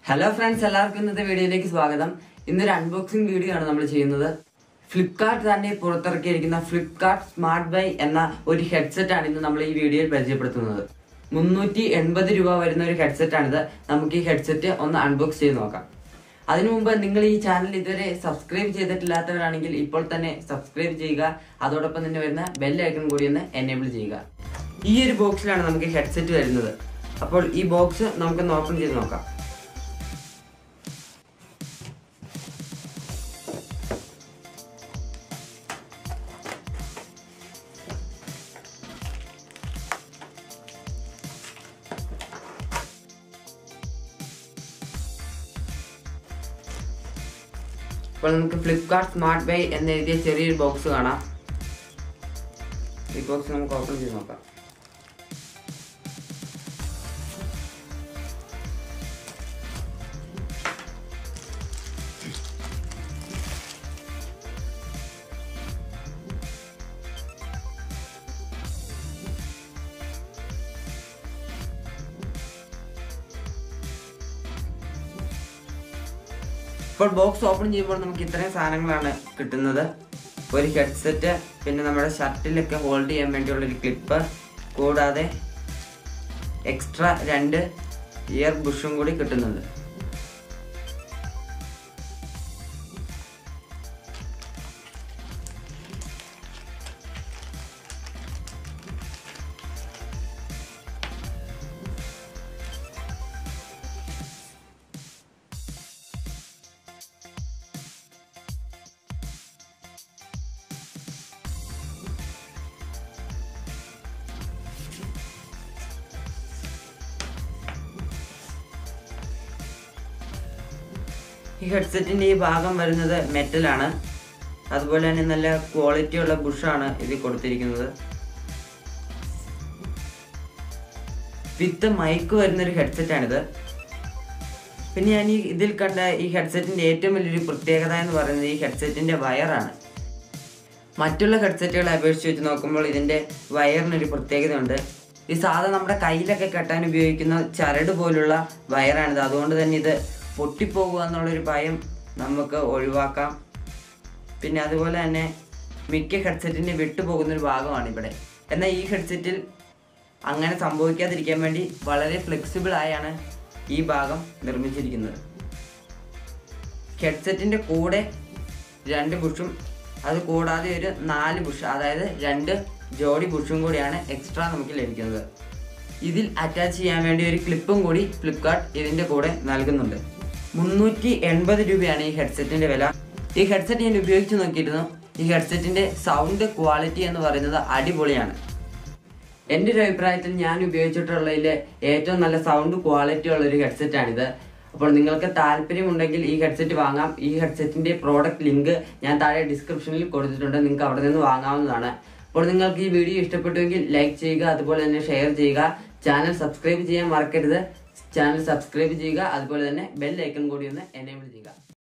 hello friends എല്ലാവർക്കും ഇന്നത്തെ വീഡിയോയിലേക്ക് സ്വാഗതം ഇന്നൊരു അൺബോക്സിംഗ് വീഡിയോ ആണ് നമ്മൾ ചെയ്യുന്നത് ഫ്ലിപ്കാർട്ട് തന്നെ പുറത്തിറക്കിയിരിക്കുന്ന ഫ്ലിപ്കാർട്ട് സ്മാർട്ട് ബൈ എന്ന ഒരു ഹെഡ്സെറ്റ് ആണ് ഇന്ന് നമ്മൾ ഈ വീഡിയോയിൽ പരിചയപ്പെടുത്തുന്നത് മുന്നൂറ്റി എൺപത് രൂപ വരുന്ന ഒരു ഹെഡ്സെറ്റ് ആണിത് നമുക്ക് ഈ ഹെഡ്സെറ്റ് ഒന്ന് അൺബോക്സ് ചെയ്ത് നോക്കാം അതിനു മുമ്പ് നിങ്ങൾ ഈ ചാനൽ ഇതുവരെ സബ്സ്ക്രൈബ് ചെയ്തിട്ടില്ലാത്തവരാണെങ്കിൽ ഇപ്പോൾ തന്നെ സബ്സ്ക്രൈബ് ചെയ്യുക അതോടൊപ്പം തന്നെ വരുന്ന ബെൽ ഐക്കൺ കൂടി ഒന്ന് എനേബിൾ ചെയ്യുക ഈ ഒരു ബോക്സിലാണ് നമുക്ക് ഹെഡ്സെറ്റ് വരുന്നത് അപ്പോൾ ഈ ബോക്സ് നമുക്കൊന്ന് ഓപ്പൺ ചെയ്ത് നോക്കാം അപ്പോൾ നമുക്ക് ഫ്ലിപ്കാർട്ട് സ്മാർട്ട് ബൈ എന്ന് എഴുതിയ ചെറിയൊരു ബോക്സ് കാണാം ഈ ബോക്സ് നമുക്ക് ഓപ്പൺ ചെയ്ത് നോക്കാം ഇപ്പോൾ ബോക്സ് ഓപ്പൺ ചെയ്യുമ്പോൾ നമുക്ക് ഇത്രയും സാധനങ്ങളാണ് കിട്ടുന്നത് ഒരു ഹെഡ്സെറ്റ് പിന്നെ നമ്മുടെ ഷർട്ടിലൊക്കെ ഹോൾഡ് ചെയ്യാൻ വേണ്ടിയുള്ള ഒരു ക്ലിപ്പ് കൂടാതെ എക്സ്ട്രാ രണ്ട് ഇയർ ബുഷും കൂടി കിട്ടുന്നുണ്ട് ഈ ഹെഡ്സെറ്റിന്റെ ഈ ഭാഗം വരുന്നത് മെറ്റലാണ് അതുപോലെ തന്നെ നല്ല ക്വാളിറ്റിയുള്ള ബുഷാണ് ഇതിൽ കൊടുത്തിരിക്കുന്നത് വിത്ത് മൈക്ക് വരുന്ന ഒരു ഹെഡ്സെറ്റ് ആണിത് പിന്നെ ഞാൻ ഈ ഇതിൽ കണ്ട ഈ ഹെഡ്സെറ്റിന്റെ ഏറ്റവും വലിയൊരു പ്രത്യേകത എന്ന് പറയുന്നത് ഈ ഹെഡ്സെറ്റിന്റെ വയറാണ് മറ്റുള്ള ഹെഡ്സെറ്റുകളെ അപേക്ഷിച്ച് വെച്ച് നോക്കുമ്പോൾ ഇതിന്റെ വയറിനൊരു പ്രത്യേകതയുണ്ട് ഈ സാധാ നമ്മുടെ കയ്യിലൊക്കെ കെട്ടാൻ ഉപയോഗിക്കുന്ന ചരട് പോലുള്ള വയറാണിത് അതുകൊണ്ട് തന്നെ ഇത് പൊട്ടിപ്പോകുക എന്നുള്ളൊരു ഭയം നമുക്ക് ഒഴിവാക്കാം പിന്നെ അതുപോലെ തന്നെ മിക്ക ഹെഡ്സെറ്റിന് വിട്ടുപോകുന്ന ഒരു ഭാഗമാണ് ഇവിടെ എന്നാൽ ഈ ഹെഡ്സെറ്റിൽ അങ്ങനെ സംഭവിക്കാതിരിക്കാൻ വേണ്ടി വളരെ ഫ്ലെക്സിബിൾ ആയാണ് ഈ ഭാഗം നിർമ്മിച്ചിരിക്കുന്നത് ഹെഡ്സെറ്റിൻ്റെ കൂടെ രണ്ട് ബുഷും അത് കൂടാതെ ഒരു നാല് ബുഷ് അതായത് രണ്ട് ജോഡി ബുഷും കൂടിയാണ് എക്സ്ട്രാ നമുക്ക് ലഭിക്കുന്നത് ഇതിൽ അറ്റാച്ച് ചെയ്യാൻ വേണ്ടി ഒരു ക്ലിപ്പും കൂടി ഫ്ലിപ്കാർട്ട് ഇതിൻ്റെ കൂടെ നൽകുന്നുണ്ട് മുന്നൂറ്റി എൺപത് രൂപയാണ് ഈ ഹെഡ്സെറ്റിൻ്റെ വില ഈ ഹെഡ്സെറ്റ് ഞാൻ ഉപയോഗിച്ച് നോക്കിയിരുന്നു ഈ ഹെഡ്സെറ്റിൻ്റെ സൗണ്ട് ക്വാളിറ്റി എന്ന് പറയുന്നത് അടിപൊളിയാണ് എൻ്റെ ഒരു അഭിപ്രായത്തിൽ ഞാൻ ഉപയോഗിച്ചിട്ടുള്ളതിൽ ഏറ്റവും നല്ല സൗണ്ട് ക്വാളിറ്റി ഉള്ള ഒരു ഹെഡ്സെറ്റ് ആണിത് അപ്പോൾ നിങ്ങൾക്ക് താല്പര്യമുണ്ടെങ്കിൽ ഈ ഹെഡ്സെറ്റ് വാങ്ങാം ഈ ഹെഡ്സെറ്റിന്റെ പ്രോഡക്റ്റ് ലിങ്ക് ഞാൻ താഴെ ഡിസ്ക്രിപ്ഷനിൽ കൊടുത്തിട്ടുണ്ട് നിങ്ങൾക്ക് അവിടെ നിന്ന് വാങ്ങാവുന്നതാണ് അപ്പോൾ നിങ്ങൾക്ക് ഈ വീഡിയോ ഇഷ്ടപ്പെട്ടുവെങ്കിൽ ലൈക്ക് ചെയ്യുക അതുപോലെ തന്നെ ഷെയർ ചെയ്യുക ചാനൽ സബ്സ്ക്രൈബ് ചെയ്യാൻ മറക്കരുത് ചാനൽ സബ്സ്ക്രൈബ് ചെയ്യുക അതുപോലെ തന്നെ ബെൽ ഐക്കൺ കൂടി ഒന്ന് എനേബിൾ ചെയ്യുക